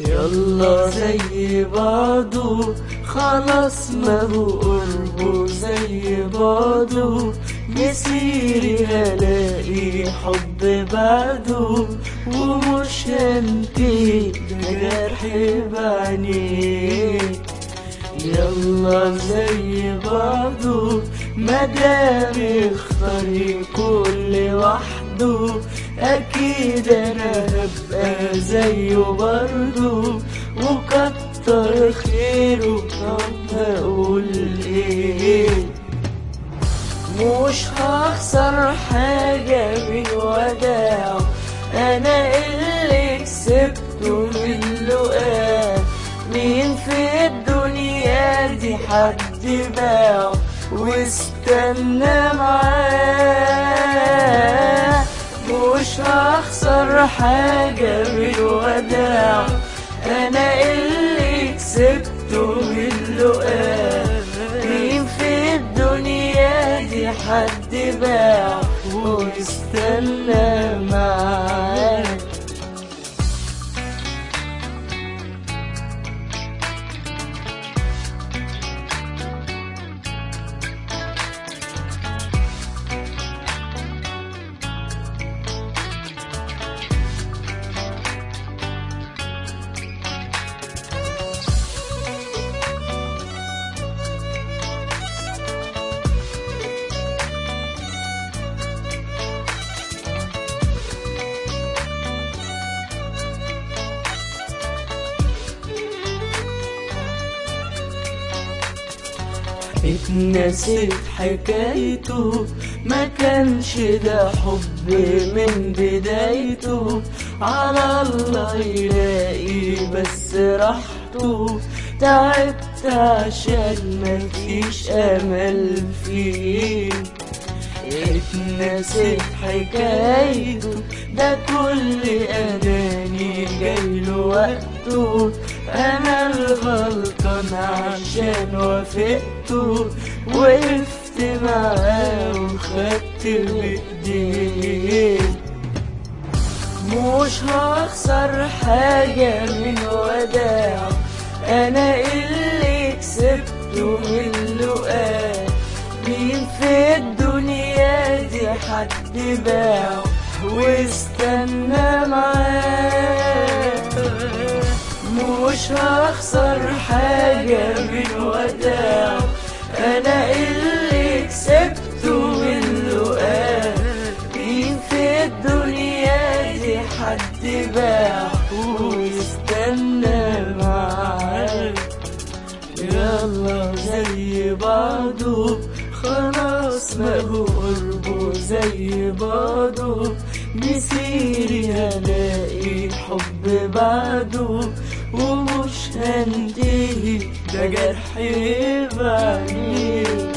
يلا زي بعضه خلاص ما هو قربه زي بعضه مسيري هلاقي حب بعده ومش هنتهي جرح بعينيه يلا زي بعضه مدام اختاري كل وحده اكيد انا هبقى زيه برضه وكتر خيره طب هقول ايه مش هخسر حاجة من وداعه أنا اللي كسبته من لقاه مين في الدنيا دي حد باعه واستنى معاه مش هخسر حاجة من وداعه أنا اللي كسبته من لقاه مين في الدنيا دي حد باع واستنى معاه اتنسيت حكايته ما كانش ده حب من بدايته على الله يلاقي بس راحته تعبت عشان مفيش امل فيه اتنسيت حكايته ده كل أداني جايله وقته أنا الغلطان عشان وافقته وقفت معاه وخدت بإيديه مش هخسر حاجة من وداعه أنا اللي كسبته من لقاه مين في الدنيا دي حد باعه واستنى معاه مش هخسر حاجة من وداعه أنا اللي كسبته من لقاه مين في الدنيا دي حد باعه واستنى معاه يلا زي بعضه خلاص ما هو قربه زي بعضه مسيري هلاقي حب بعده ومش هنتهي ده جرح بعديه